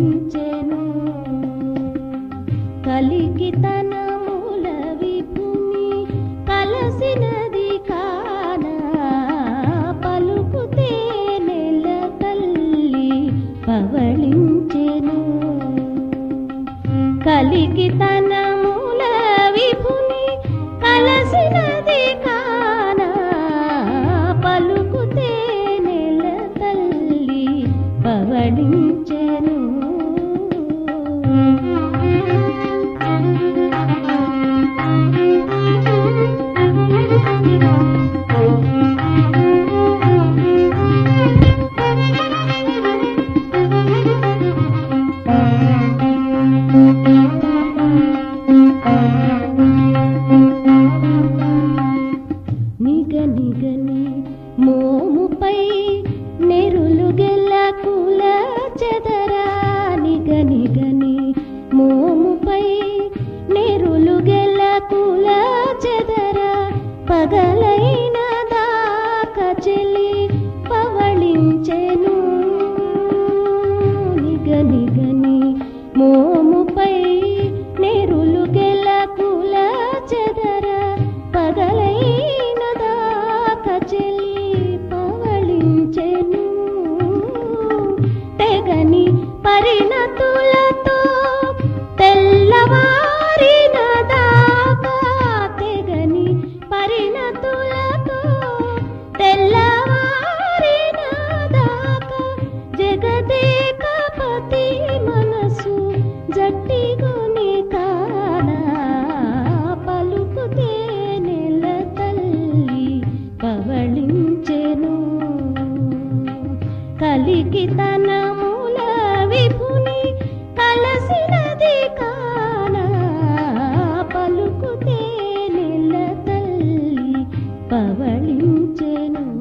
పవళించెను కలికి తన మూల విభుని కలసినది కాన పలుకుతే నెల తల్లి పవళించెను కలికి తన మూల విభుని కలసినది కాన పలుకుతే నెల తల్లి పవళించెను నిగ నిగని మోముపై నెరులు గెల్ల కుల చెదరా నిగ నిగని మోముపై నెరులు గెల్ల కుల చెదరా పగలైన దాక చెలి పవళించెను నిగ నిగని మోముపై నెరులు గెల కుల చెదర పగలైన దాక చెలి పవళించెను తెగని పరిణతులతో తెల్లవారిన దాకా తెగని పరిణతులతో తెల్లవారిన దాకా జగదేకపతి మనసు జట్టిగుని కానా పలుకుతే నెల తల్లి పవళించెను కలికి తన మూల విభుని కలసినది కానా పలుకుతే నెల తల్లి పవళించెను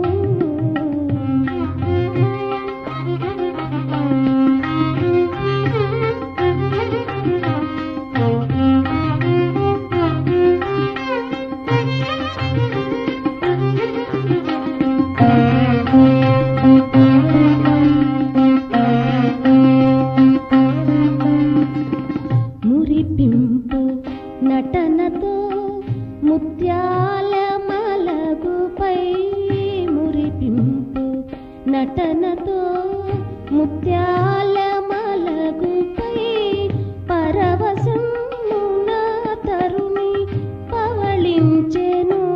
మురిపింపు నటనతో ముత్యాల మలగుపై మురిపింపు నటనతో ముత్యాల మలగుపై పరవశమున తరుణి పవళించెను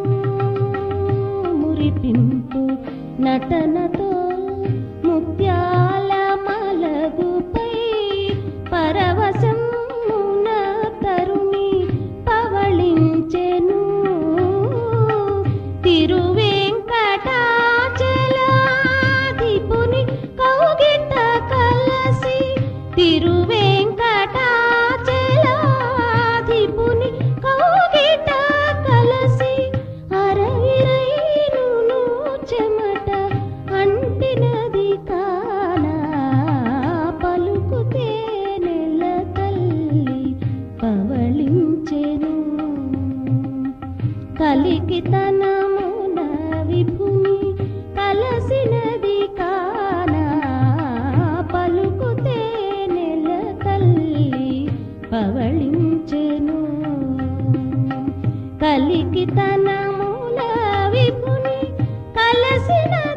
మురిపింపు నటనతో ముత్యాల మలగుపై పరవశమున తరుణి పవళించెను తిరువెంకటాచలాధిపుని కౌగిట కలసి తిరువెంకటాచలాధిపుని కౌగిట కలసి అరవిరైను చెమట అంటినది కానా పలుకుతే నెల తల్లి పవళించెను కలికి తనమున విభుని కలసినది కానా పలుకుతే నెల తల్లి పవళించెను కలికి తనముల విభుని కలసిన